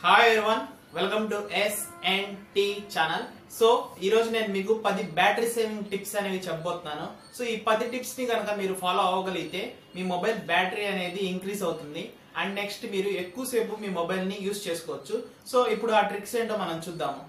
hi everyone welcome to S and T channel so ఈ రోజు నేను మీకు పది బ్యాటరీ సేవింగ్ టిప్స్ అనేవి చెప్పబోతున్నాను సో ఈ పది టిప్స్ ని కనుక మీరు ఫాలో అవ్వగలిగితే మీ మొబైల్ బ్యాటరీ అనేది ఇంక్రీస్ అవుతుంది అండ్ నెక్స్ట్ మీరు ఎక్కువసేపు మీ మొబైల్ ని యూస్ చేసుకోవచ్చు సో ఇప్పుడు ఆ ట్రిక్స్ ఏంటో మనం చూద్దాము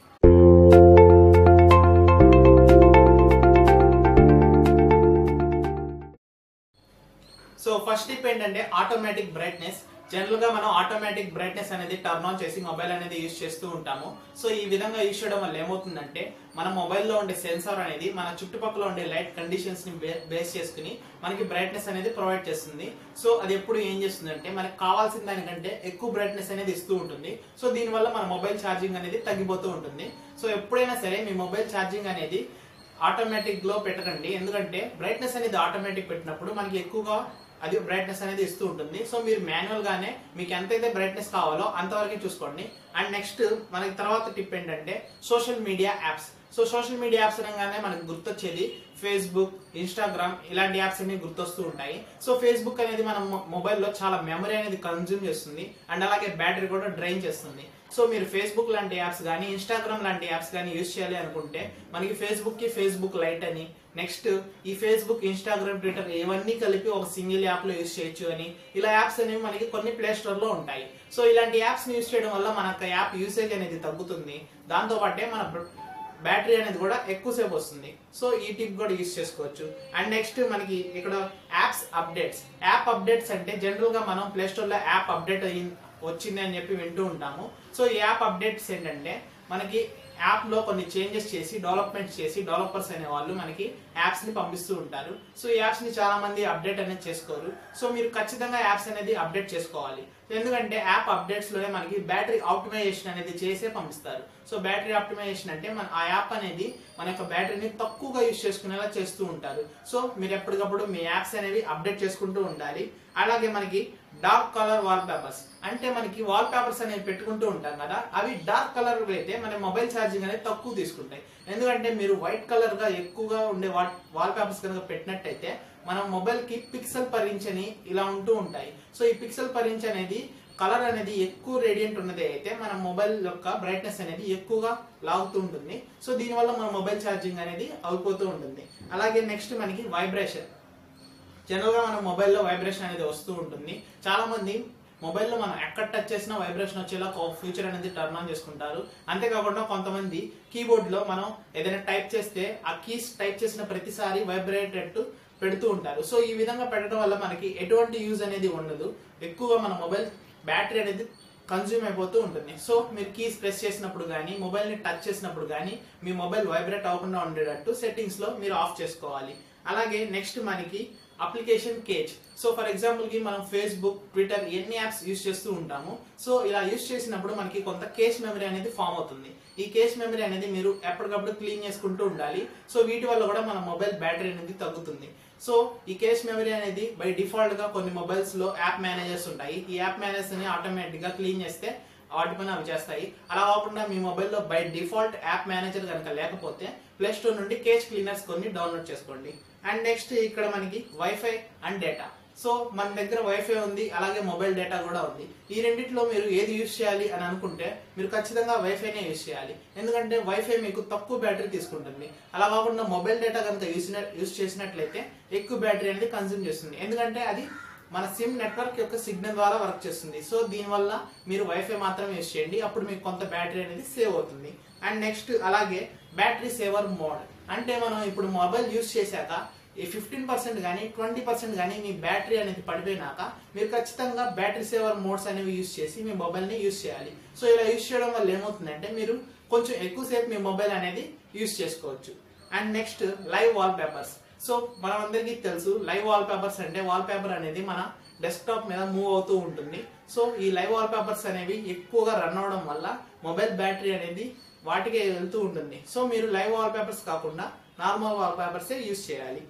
సో ఫస్ట్ టిప్ ఏంటంటే ఆటోమేటిక్ బ్రైట్నెస్ జనరల్ గా మనం ఆటోమేటిక్ బ్రైట్నెస్ అనేది టర్న్ ఆన్ చేసి మొబైల్ అనేది యూజ్ చేస్తూ ఉంటాము సో ఈ విధంగా యూజ్ చేయడం వల్ల ఏమవుతుందంటే మన మొబైల్లో ఉండే సెన్సార్ అనేది మన చుట్టుపక్కల ఉండే లైట్ కండిషన్స్ ని బేస్ చేసుకుని మనకి బ్రైట్నెస్ అనేది ప్రొవైడ్ చేస్తుంది సో అది ఎప్పుడు ఏం చేస్తుందంటే మనకి కావాల్సిన దానికంటే ఎక్కువ బ్రైట్నెస్ అనేది ఇస్తూ ఉంటుంది సో దీనివల్ల మన మొబైల్ ఛార్జింగ్ అనేది తగ్గిపోతూ ఉంటుంది సో ఎప్పుడైనా సరే మీ మొబైల్ ఛార్జింగ్ అనేది ఆటోమేటిక్ లో పెట్టకండి ఎందుకంటే బ్రైట్నెస్ అనేది ఆటోమేటిక్ పెట్టినప్పుడు మనకి ఎక్కువగా అది బ్రైట్నెస్ అనేది ఇస్తూ ఉంటుంది సో మీరు మాన్యువల్ గానే మీకు ఎంతైతే బ్రైట్నెస్ కావాలో అంతవరకే చూసుకోండి అండ్ నెక్స్ట్ మనకి తర్వాత టిప్ ఏంటంటే social media apps so social media apps అనగానే మనకు గుర్తొచ్చేది ఫేస్బుక్ ఇన్స్టాగ్రామ్ ఇలాంటి యాప్స్ అన్ని గుర్తొస్తూ ఉంటాయి సో ఫేస్బుక్ అనేది మన మొబైల్లో చాలా మెమరీ అనేది కన్జ్యూమ్ చేస్తుంది అండ్ అలాగే బ్యాటరీ కూడా డ్రైన్ చేస్తుంది సో మీరు ఫేస్బుక్ లాంటి యాప్స్ కానీ ఇన్స్టాగ్రామ్ లాంటి యాప్స్ కానీ యూస్ చేయాలి అనుకుంటే మనకి ఫేస్బుక్ కి ఫేస్బుక్ లైట్ అని నెక్స్ట్ ఈ ఫేస్బుక్ ఇన్స్టాగ్రామ్ ట్విట్టర్ ఇవన్నీ కలిపి ఒక సింగిల్ యాప్ లో యూస్ చేయొచ్చు అని ఇలా యాప్స్ అనేవి మనకి కొన్ని ప్లే స్టోర్ లో ఉంటాయి సో ఇలాంటి యాప్స్ ని యూస్ చేయడం వల్ల మనకు యాప్ యూసేజ్ అనేది తగ్గుతుంది దాంతో పాటే మన బ్యాటరీ అనేది కూడా ఎక్కువసేపు వస్తుంది సో ఈ టిప్ కూడా యూస్ చేసుకోవచ్చు అండ్ నెక్స్ట్ మనకి ఇక్కడ యాప్స్ అప్డేట్స్ యాప్ అప్డేట్స్ అంటే జనరల్ గా మనం ప్లే స్టోర్ లో యాప్ అప్డేట్ అయ్యింది వచ్చింది అని చెప్పి వింటూ ఉంటాము సో ఈ యాప్ అప్డేట్స్ ఏంటంటే మనకి యాప్ లో కొన్ని చేంజెస్ చేసి డెవలప్మెంట్ చేసి డెవలపర్స్ అనే వాళ్ళు మనకి యాప్స్ ని పంపిస్తూ ఉంటారు సో ఈ యాప్స్ ని చాలా మంది అప్డేట్ అనేది చేసుకోరు సో మీరు ఖచ్చితంగా యాప్స్ అనేది అప్డేట్ చేసుకోవాలి ఎందుకంటే యాప్ అప్డేట్స్ లోనే మనకి బ్యాటరీ ఆప్టిమైజేషన్ అనేది చేసే పంపిస్తారు సో బ్యాటరీ ఆప్టిమైజేషన్ అంటే మన ఆ యాప్ అనేది మన యొక్క బ్యాటరీని తక్కువగా యూజ్ చేసుకునేలా చేస్తూ ఉంటారు సో మీరు ఎప్పటికప్పుడు మీ యాప్స్ అనేవి అప్డేట్ చేసుకుంటూ ఉండాలి అలాగే మనకి డార్క్ కలర్ వాల్ పేపర్స్ అంటే మనకి వాల్ పేపర్స్ అనేవి పెట్టుకుంటూ ఉంటాం కదా అవి డార్క్ కలర్ అయితే మన మొబైల్ ఛార్జింగ్ అనేది తక్కువ తీసుకుంటాయి ఎందుకంటే మీరు వైట్ కలర్ గా ఎక్కువగా ఉండే వాల్ పేపర్స్ కనుక పెట్టినట్టయితే మన మొబైల్ కి పిక్సెల్ పర్ ఇంచ్ అని ఇలా ఉంటూ ఉంటాయి సో ఈ పిక్సెల్ పర్ ఇంచ్ అనేది కలర్ అనేది ఎక్కువ రేడియంట్ ఉన్నది అయితే మన మొబైల్ యొక్క బ్రైట్నెస్ అనేది ఎక్కువగా లాగుతూ ఉంటుంది సో దీనివల్ల మన మొబైల్ ఛార్జింగ్ అనేది అయిపోతూ ఉంటుంది అలాగే నెక్స్ట్ మనకి వైబ్రేషన్ జనరల్ గా మన మొబైల్లో వైబ్రేషన్ అనేది వస్తూ ఉంటుంది చాలా మంది మొబైల్లో మనం ఎక్కడ టచ్ చేసినా వైబ్రేషన్ వచ్చేలా ఫ్యూచర్ అనేది టర్న్ ఆన్ చేసుకుంటారు అంతేకాకుండా కొంతమంది కీబోర్డ్ లో మనం ఏదైనా టైప్ చేస్తే ఆ కీస్ టైప్ చేసిన ప్రతిసారి వైబ్రేటెడ్ పెడుతూ ఉంటారు సో ఈ విధంగా పెట్టడం వల్ల మనకి ఎటువంటి యూజ్ అనేది ఉండదు ఎక్కువగా మన మొబైల్ బ్యాటరీ అనేది కన్జ్యూమ్ అయిపోతూ ఉంటుంది సో మీరు కీస్ ప్రెస్ చేసినప్పుడు కానీ మొబైల్ ని టచ్ చేసినప్పుడు కానీ మీ మొబైల్ వైబ్రేట్ అవ్వకుండా ఉండేటట్టు సెట్టింగ్స్ లో మీరు ఆఫ్ చేసుకోవాలి అలాగే నెక్స్ట్ మనకి application cache so for example కి మనం ఫేస్బుక్ ట్విట్టర్ ఎన్ని యాప్స్ యూస్ చేస్తూ ఉంటాము సో ఇలా యూస్ చేసినప్పుడు మనకి కొంత కేష్ మెమరీ అనేది ఫామ్ అవుతుంది ఈ కేష్ మెమరీ అనేది మీరు ఎప్పటికప్పుడు క్లీన్ చేసుకుంటూ ఉండాలి సో వీటి వల్ల కూడా మన మొబైల్ బ్యాటరీ అనేది తగ్గుతుంది సో ఈ కేష్ మెమరీ అనేది బై డిఫాల్ట్ గా కొన్ని మొబైల్స్ లో యాప్ మేనేజర్స్ ఉంటాయి ఈ యాప్ మేనేజర్స్ ని ఆటోమేటిక్ గా క్లీన్ చేస్తే వాటి పని అవి చేస్తాయి అలా కాకుండా మీ మొబైల్లో బై డిఫాల్ట్ యాప్ మేనేజర్ కనుక లేకపోతే ప్లే స్టోర్ నుండి కేజ్ క్లీనర్స్ కొన్ని డౌన్లోడ్ చేసుకోండి అండ్ నెక్స్ట్ ఇక్కడ మనకి వైఫై అండ్ డేటా సో మన దగ్గర వైఫై ఉంది అలాగే మొబైల్ డేటా కూడా ఉంది ఈ రెండిట్లో మీరు ఏది యూజ్ చేయాలి అని అనుకుంటే మీరు ఖచ్చితంగా వైఫైనే యూజ్ చేయాలి ఎందుకంటే వైఫై మీకు తక్కువ బ్యాటరీ తీసుకుంటుంది అలా కాకుండా మొబైల్ డేటా కనుక యూజ్ యూజ్ చేసినట్లయితే ఎక్కువ బ్యాటరీ అనేది కన్జ్యూమ్ చేస్తుంది ఎందుకంటే అది మన సిమ్ నెట్వర్క్ యొక్క సిగ్నల్ ద్వారా వర్క్ చేస్తుంది సో దీనివల్ల మీరు వైఫై మాత్రమే యూజ్ చేయండి అప్పుడు మీకు కొంత బ్యాటరీ అనేది సేవ్ అవుతుంది అండ్ నెక్స్ట్ అలాగే బ్యాటరీ సేవర్ మోడ్ అంటే మనం ఇప్పుడు మొబైల్ యూజ్ చేశాక ఈ ఫిఫ్టీన్ పర్సెంట్ కానీ ట్వంటీ పర్సెంట్ కానీ మీ బ్యాటరీ అనేది పడిపోయినాక మీరు ఖచ్చితంగా బ్యాటరీ సేవర్ మోడ్స్ అనేవి యూజ్ చేసి మీ మొబైల్ ని యూజ్ చేయాలి సో ఇలా యూజ్ చేయడం వల్ల ఏమవుతుందంటే మీరు కొంచెం ఎక్కువసేపు మీ మొబైల్ అనేది యూజ్ చేసుకోవచ్చు and next live wallpapers so మనందరికీ తెలుసు లైవ్ వాల్ పేపర్స్ అంటే వాల్ పేపర్ అనేది మన డెస్క్టాప్ మీద మూవ్ అవుతూ ఉంటుంది సో ఈ లైవ్ వాల్ పేపర్స్ అనేవి ఎక్కువగా రన్ అవడం వల్ల మొబైల్ బ్యాటరీ అనేది వాటికే వెళ్తూ ఉంటుంది సో మీరు లైవ్ వాల్ పేపర్స్ కాకుండా నార్మల్ వాల్ పేపర్సే యూజ్ చేయాలి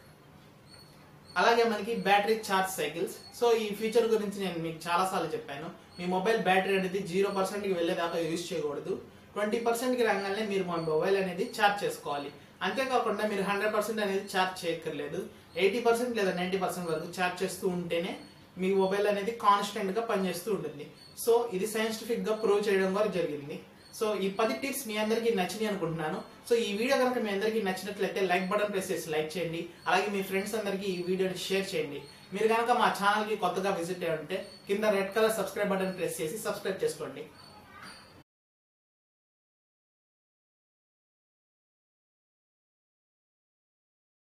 అలాగే మనకి బ్యాటరీ ఛార్జ్ సైకిల్స్ సో ఈ ఫీచర్ గురించి నేను మీకు చాలా సార్లు చెప్పాను మీ మొబైల్ బ్యాటరీ అనేది జీరో పర్సెంట్ కి వెళ్ళేదాకా యూజ్ చేయకూడదు ట్వంటీ పర్సెంట్ కి రాగానే మీరు మన మొబైల్ అనేది ఛార్జ్ చేసుకోవాలి అంతేకాకుండా మీరు హండ్రెడ్ పర్సెంట్ అనేది ఛార్జ్ చేయక్కర్లేదు ఎయిటీ పర్సెంట్ లేదా నైన్టీ పర్సెంట్ వరకు ఛార్జ్ చేస్తూ ఉంటేనే మీ మొబైల్ అనేది కాన్స్టెంట్ గా పనిచేస్తూ ఉంటుంది సో ఇది సైంటిఫిక్ గా ప్రూవ్ చేయడం కూడా జరిగింది సో ఈ పది టిప్స్ మీ అందరికీ నచ్చినాయి అనుకుంటున్నాను సో ఈ వీడియో కనుక మీ అందరికీ నచ్చినట్లయితే లైక్ బటన్ ప్రెస్ చేసి లైక్ చేయండి అలాగే మీ ఫ్రెండ్స్ అందరికీ ఈ వీడియోని షేర్ చేయండి మీరు కనుక మా ఛానల్ కి కొత్తగా విజిట్ అయ్యి ఉంటే కింద red colour subscribe button press చేసి సబ్స్క్రైబ్ చేసుకోండి